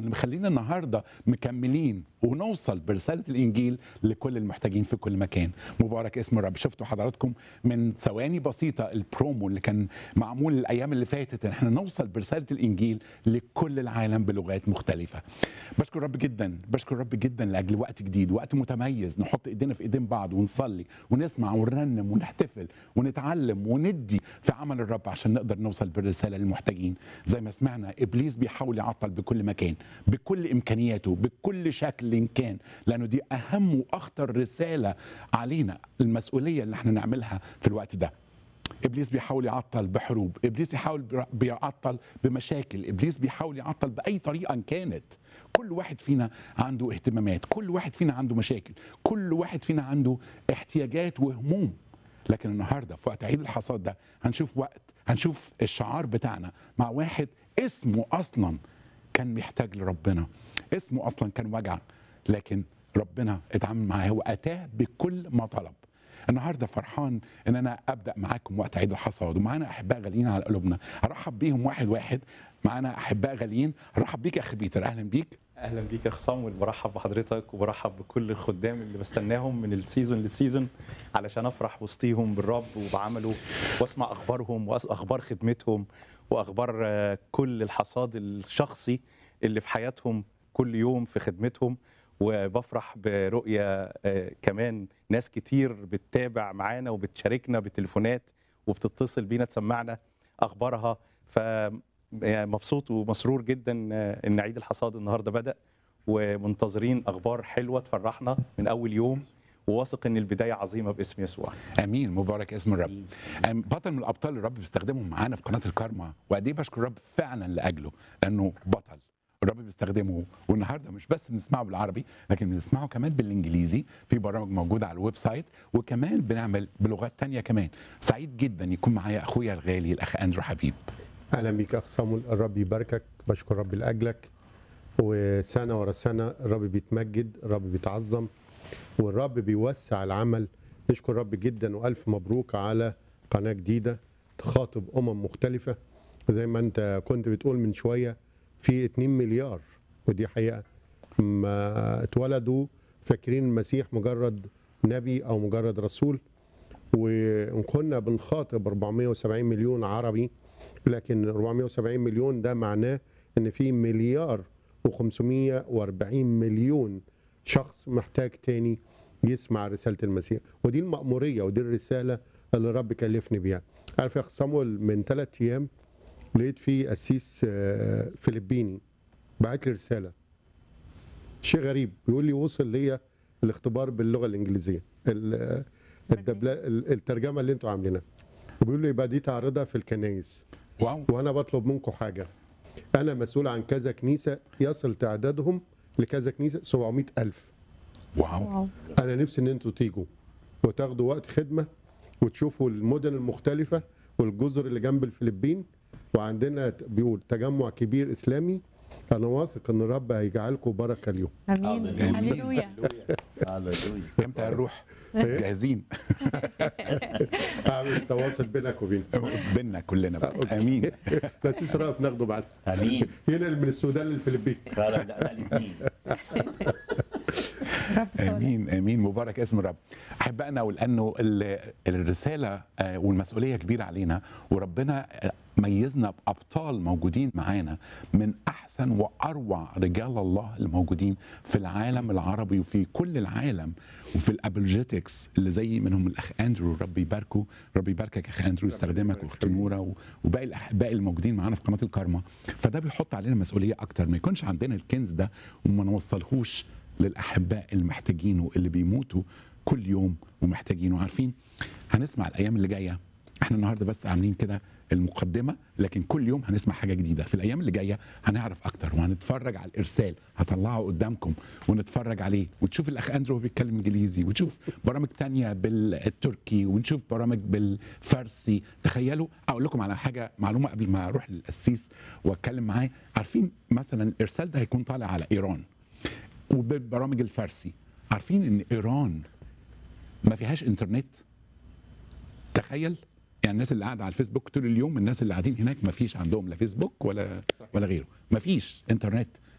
واللي مخلينا النهارده مكملين ونوصل برساله الانجيل لكل المحتاجين في كل مكان مبارك اسم الرب شفتوا حضراتكم من ثواني بسيطه البرومو اللي كان معمول الايام اللي فاتت ان احنا نوصل برساله الانجيل لكل العالم بلغات مختلفه بشكر رب جدا بشكر رب جدا لاجل وقت جديد وقت متميز نحط ايدينا في ايدين بعض ونصلي ونسمع ونرنم ونحتفل ونتعلم وندي في عمل الرب عشان نقدر نوصل بالرساله للمحتاجين زي ما سمعنا ابليس بيحاول يعطل بكل مكان بكل امكانياته بكل شكل كان لانه دي اهم واخطر رساله علينا المسؤوليه اللي احنا نعملها في الوقت ده ابليس بيحاول يعطل بحروب ابليس يحاول بيعطل بمشاكل ابليس بيحاول يعطل باي طريقه كانت كل واحد فينا عنده اهتمامات كل واحد فينا عنده مشاكل كل واحد فينا عنده احتياجات وهموم لكن النهارده في وقت عيد الحصاد ده هنشوف وقت هنشوف الشعار بتاعنا مع واحد اسمه اصلا كان محتاج لربنا اسمه اصلا كان وجع لكن ربنا اتعامل معاه واتاه بكل ما طلب النهارده فرحان ان انا ابدا معاكم وقت عيد الحصاد ومعانا احباء غاليين على قلوبنا ارحب بيهم واحد واحد معانا احباء غاليين ارحب بيك يا اخي بيتر اهلا بيك اهلا بيك يا خصام وبرحب بحضرتك وبرحب بكل الخدام اللي بستناهم من السيزون للسيزون علشان افرح وسطيهم بالرب وبعمله واسمع اخبارهم واخبار خدمتهم واخبار آه، كل الحصاد الشخصي اللي في حياتهم كل يوم في خدمتهم وبفرح برؤية آه، كمان ناس كتير بتتابع معانا وبتشاركنا بتليفونات وبتتصل بينا تسمعنا اخبارها ف يعني مبسوط ومسرور جدا آه، ان عيد الحصاد النهارده بدا ومنتظرين اخبار حلوه تفرحنا من اول يوم وواثق ان البدايه عظيمه باسم يسوع امين مبارك اسم الرب أم- بطل من الابطال اللي الرب بيستخدمهم معانا في قناه الكارما وقد ايه بشكر الرب فعلا لاجله لانه بطل الرب بيستخدمه والنهارده مش بس بنسمعه بالعربي لكن بنسمعه كمان بالانجليزي في برامج موجوده على الويب سايت وكمان بنعمل بلغات تانية كمان سعيد جدا يكون معايا اخويا الغالي الاخ اندرو حبيب اهلا بيك اخ صامول الرب يباركك بشكر رب لاجلك وسنه ورا سنه الرب بيتمجد الرب بيتعظم والرب بيوسع العمل نشكر رب جدا والف مبروك على قناه جديده تخاطب امم مختلفه زي ما انت كنت بتقول من شويه في 2 مليار ودي حقيقه ما اتولدوا فاكرين المسيح مجرد نبي او مجرد رسول وان كنا بنخاطب 470 مليون عربي لكن 470 مليون ده معناه ان في مليار و540 مليون شخص محتاج تاني يسمع رساله المسيح ودي المأموريه ودي الرساله اللي الرب كلفني بيها عارف يا اخ صامويل من ثلاث ايام لقيت في قسيس آه، فلبيني بعت لي رساله شيء غريب بيقول لي وصل ليا الاختبار باللغه الانجليزيه ال- الدبلا الترجمه اللي انتوا عاملينها وبيقول لي يبقى دي تعرضها في الكنايس واو وانا بطلب منكم حاجه انا مسؤول عن كذا كنيسه يصل تعدادهم لكذا كنيسه 700 الف واو انا نفسي ان انتوا تيجوا وتاخدوا وقت خدمه وتشوفوا المدن المختلفه والجزر اللي جنب الفلبين وعندنا ت- بيقول تجمع كبير اسلامي انا واثق ان الرب هيجعلكم بركه اليوم امين آمين. هللويا هللويا امتى هنروح جاهزين اعمل تواصل بينك وبين بينا كلنا بقى. امين تاسيس رأف ناخده بعد امين هنا من السودان للفلبين فعلا لا لا الاثنين رب صالح امين امين مبارك اسم الرب احبائنا ولانه ال- الرساله آه، والمسؤوليه كبيره علينا وربنا آه، ميزنا بابطال موجودين معانا من احسن واروع رجال الله الموجودين في العالم العربي وفي كل العالم وفي الابولجيتكس اللي زي منهم الاخ اندرو ربي يباركه ربي يباركك يا اخ اندرو يستخدمك واخت نوره و- وباقي الاحباء الموجودين معانا في قناه الكارما فده بيحط علينا مسؤوليه اكتر ما يكونش عندنا الكنز ده وما نوصلهوش للاحباء المحتاجينه اللي بيموتوا كل يوم ومحتاجينه عارفين هنسمع الايام اللي جايه احنا النهارده بس عاملين كده المقدمه لكن كل يوم هنسمع حاجه جديده في الايام اللي جايه هنعرف اكتر وهنتفرج على الارسال هطلعه قدامكم ونتفرج عليه وتشوف الاخ اندرو بيتكلم انجليزي وتشوف برامج تانية بالتركي ونشوف برامج بالفارسي تخيلوا اقول لكم على حاجه معلومه قبل ما اروح للقسيس واتكلم معاه عارفين مثلا الارسال ده هيكون طالع على ايران وبالبرامج الفارسي عارفين ان ايران ما فيهاش انترنت تخيل يعني الناس اللي قاعده على الفيسبوك طول اليوم الناس اللي قاعدين هناك ما فيش عندهم لا فيسبوك ولا ولا غيره ما فيش انترنت